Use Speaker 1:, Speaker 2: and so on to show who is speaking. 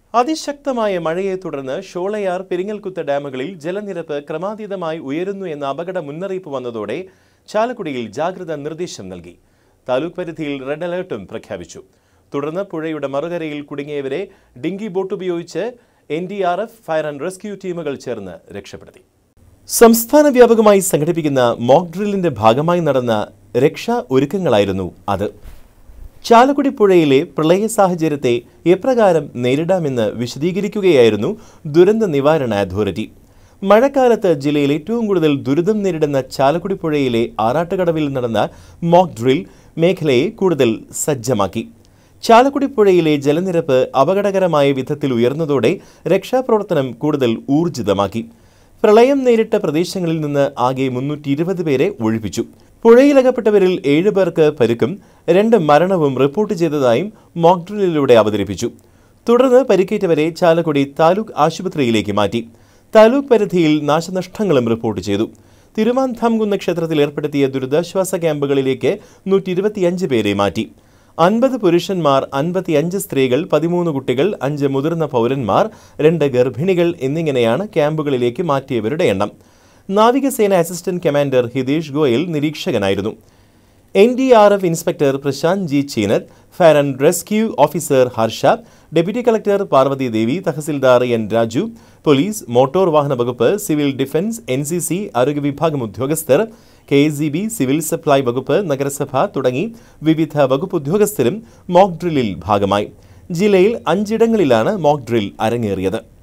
Speaker 1: അതിശക്തമായ മഴയെ തുടർന്ന് ഷോളയാർ പെരിങ്ങൽകുത്ത് ഡാമുകളിൽ ജലനിരപ്പ് ക്രമാതീതമായി ഉയരുന്നു എന്ന അപകട മുന്നറിയിപ്പ് വന്നതോടെ ചാലക്കുടിയിൽ ജാഗ്രതാ നിർദ്ദേശം നൽകി താലൂക്ക് പരിധിയിൽ റെഡ് അലേർട്ടും പ്രഖ്യാപിച്ചു തുടർന്ന് പുഴയുടെ മറുകരയിൽ കുടുങ്ങിയവരെ ഡിങ്കി ബോട്ട് ഉപയോഗിച്ച് N D R F fire and rescue ടീമുകൾ ചേർന്ന് രക്ഷപ്പെടുത്തി സംസ്ഥാന വ്യാപകമായി സംഘടിപ്പിക്കുന്ന മോക്ക് ഡ്രില്ലിന്റെ ഭാഗമായി നടന്ന രക്ഷാ ഒരുക്കങ്ങളായിരുന്നു അത് ചാലക്കുടി പുഴയിലെ പ്രളയ സാഹചര്യത്തെ എപ്രകാരം നേരിടാമെന്ന് വിശദീകരിക്കുകയായിരുന്നു ദുരന്ത നിവാരണ അതോറിറ്റി മഴക്കാലത്ത് ജില്ലയിൽ ഏറ്റവും കൂടുതൽ ദുരിതം നേരിടുന്ന ചാലക്കുടി പുഴയിലെ ആറാട്ടുകടവിൽ നടന്ന മോക്ക് ഡ്രിൽ മേഖലയെ കൂടുതൽ സജ്ജമാക്കി ചാലക്കുടി പുഴയിലെ ജലനിരപ്പ് അപകടകരമായ വിധത്തിൽ ഉയർന്നതോടെ രക്ഷാപ്രവർത്തനം കൂടുതൽ ഊർജിതമാക്കി പ്രളയം നേരിട്ട പ്രദേശങ്ങളിൽ നിന്ന് ആകെ മുന്നൂറ്റി ഇരുപത് പേരെ ഒഴിപ്പിച്ചു പുഴയിലകപ്പെട്ടവരിൽ ഏഴ് പേർക്ക് പരുക്കും രണ്ട് മരണവും റിപ്പോർട്ട് ചെയ്തതായും മോക്ക് ഡ്രില്ലിലൂടെ അവതരിപ്പിച്ചു തുടർന്ന് പരിക്കേറ്റവരെ ചാലക്കുടി താലൂക്ക് ആശുപത്രിയിലേക്ക് മാറ്റി താലൂക്ക് പരിധിയിൽ നാശനഷ്ടങ്ങളും റിപ്പോർട്ട് ചെയ്തു തിരുമാന്ധാംകുന്ന് ക്ഷേത്രത്തിൽ ഏർപ്പെടുത്തിയ ദുരിതാശ്വാസ ക്യാമ്പുകളിലേക്ക് നൂറ്റി ഇരുപത്തിയഞ്ച് പേരെ മാറ്റി അൻപത് പുരുഷന്മാർ അൻപത്തിയഞ്ച് സ്ത്രീകൾ പതിമൂന്ന് കുട്ടികൾ അഞ്ച് മുതിർന്ന പൗരന്മാർ രണ്ട് ഗർഭിണികൾ എന്നിങ്ങനെയാണ് ക്യാമ്പുകളിലേക്ക് മാറ്റിയവരുടെ എണ്ണം നാവികസേന അസിസ്റ്റന്റ് കമാൻഡർ ഹിതേഷ് ഗോയൽ നിരീക്ഷകനായിരുന്നു N D R F inspector Prashanth G Cheenath fire and rescue officer Harsha deputy collector Parvathy Devi tahsildar N Raju police motor വാഹന വകുപ്പ് civil defence N C C ആരോഗ്യ വിഭാഗം ഉദ്യോഗസ്ഥർ K S B civil supply വകുപ്പ് നഗരസഭ തുടങ്ങി വിവിധ വകുപ്പ് ഉദ്യോഗസ്ഥരും മോക്ക് ഡ്രില്ലിൽ ഭാഗമായി ജില്ലയിൽ അഞ്ചിടങ്ങളിലാണ് മോക്ക് ഡ്രിൽ അരങ്ങേറിയത്